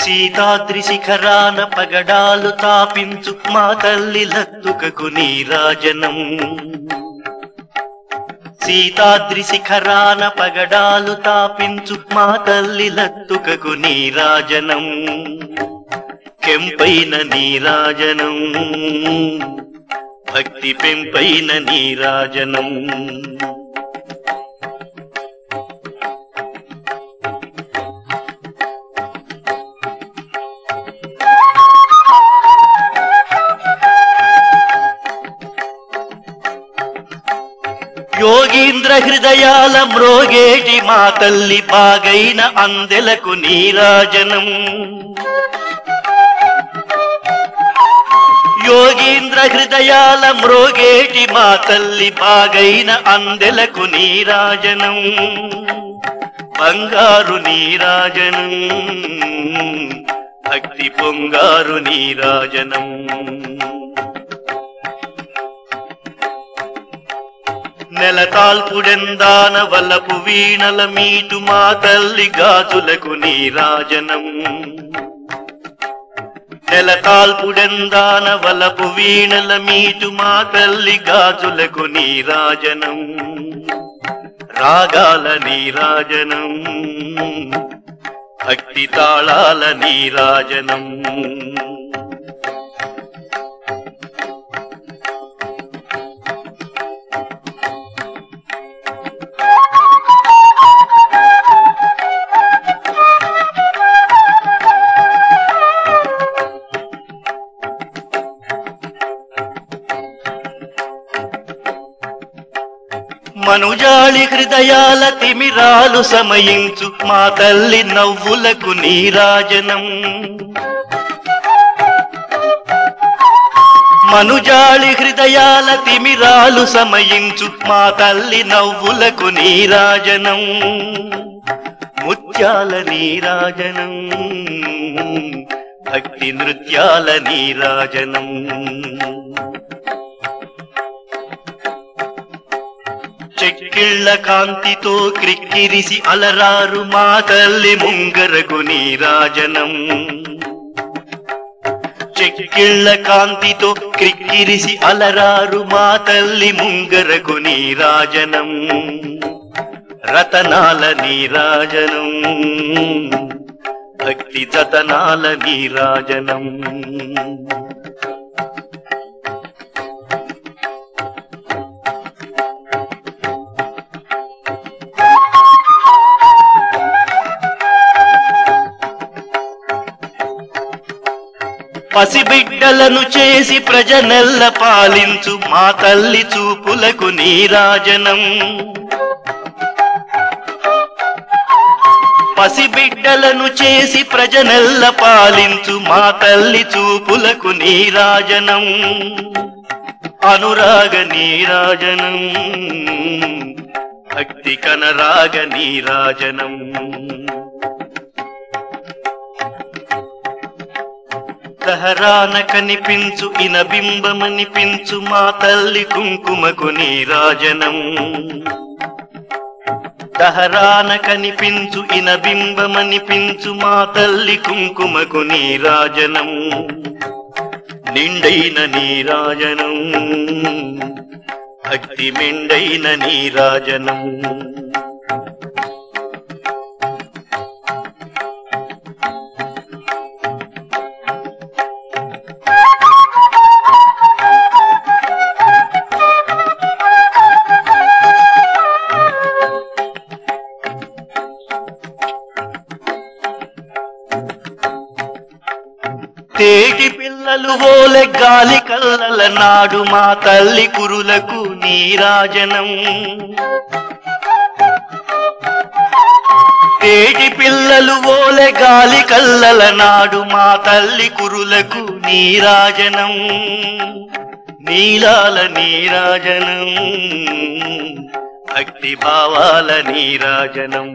సీతాద్రి శిఖరాన పగడాలు తాపించు మా తల్లి లత్తుకకు నీరాజనం సీతాద్రి శిఖరాన పగడాలు తాపించు మా తల్లి లత్తుకకు నీరాజనం కెంపైన నీరాజనం భక్తి పెంపైన నీరాజనం యోగీంద్ర హృదయాల మ్రోగేటి మా తల్లి బాగైన అందెలకు నీరాజనం యోగీంద్ర హృదయాల మ్రోగేటి మా తల్లి బాగైన అందెలకు నీరాజనం బంగారు నీరాజనం భక్తి పొంగారు నీరాజనం నెలతాల్పుడెందాన వలపు వీణల మీటు మా తల్లి గాజులకు నీరాజనం నెలతాల్పుడెందాన వలపు వీణల మీటు మా తల్లి గాజులకు నీరాజనం రాగాల నీరాజనం భక్తి తాళాల నీరాజనం మనుజాళి హృదయాల తిమిరాలు సమయించు మా తల్లి నవ్వులకు నీరాజనం మనుజాళి హృదయాల తిమిరాలు సమయించు మా తల్లి నవ్వులకు నీరాజనం ముత్యాల నీరాజనం భక్తి నృత్యాల నీరాజనం చెక్కిళ్ళ కాంతితో క్రిక్కిరిసి అలరారు మా తల్లి ముంగరకు నీరాజనం చెక్కిళ్ళ కాంతితో క్రిక్కిరిసి అలరారు మా తల్లి ముంగరకు నీరాజనం రతనాల నీరాజనం భక్తి జతనాల నీరాజనం పసిబిడ్డలను చేసి ప్రజనెల్ల పాలించు మా తల్లి చూపులకు నీరాజనం పసిబిడ్డలను చేసి ప్రజనెల్ల పాలించు మా తల్లి చూపులకు నీరాజనం అనురాగ నీరాజనం భక్తి కనరాగ నీరాజనం దహరాన కనిపించు ఇనబింబమనిపించు మా తల్లి కుంకుమకు నీరాజనం దహరాన కనిపించు ఇనబింబమనిపించు మా తల్లి కుంకుమకు నీరాజనం నిండైన నీరాజనం భక్తి మెండైన నీరాజనం తేటి పిల్లలు ఓలె గాలి కల్లల నాడు మా తల్లి కురులకు నీరాజనం తేటి పిల్లలు ఓలె గాలి కల్లల నాడు మా తల్లి కురులకు నీరాజనం నీలాల నీరాజనం భక్తి భావాల నీరాజనం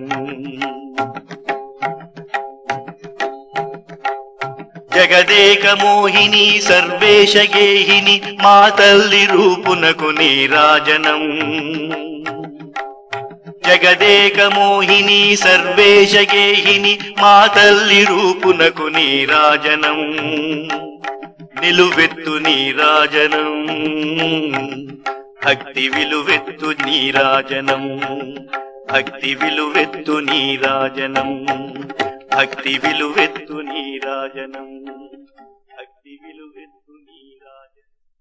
జగదేక మోహిని సర్వేశ గేహిని మా తల్లి రూపునకు నీరాజనం జగదేక మోహిని సర్వేశ గేహిని మా తల్లి రూపునకు నీరాజనం నిలువెత్తు నీరాజనం భక్తి విలువెత్తు నీరాజనం భక్తి విలువెత్తు నీరాజనం భక్తి విలువెత్తు నీరాజనం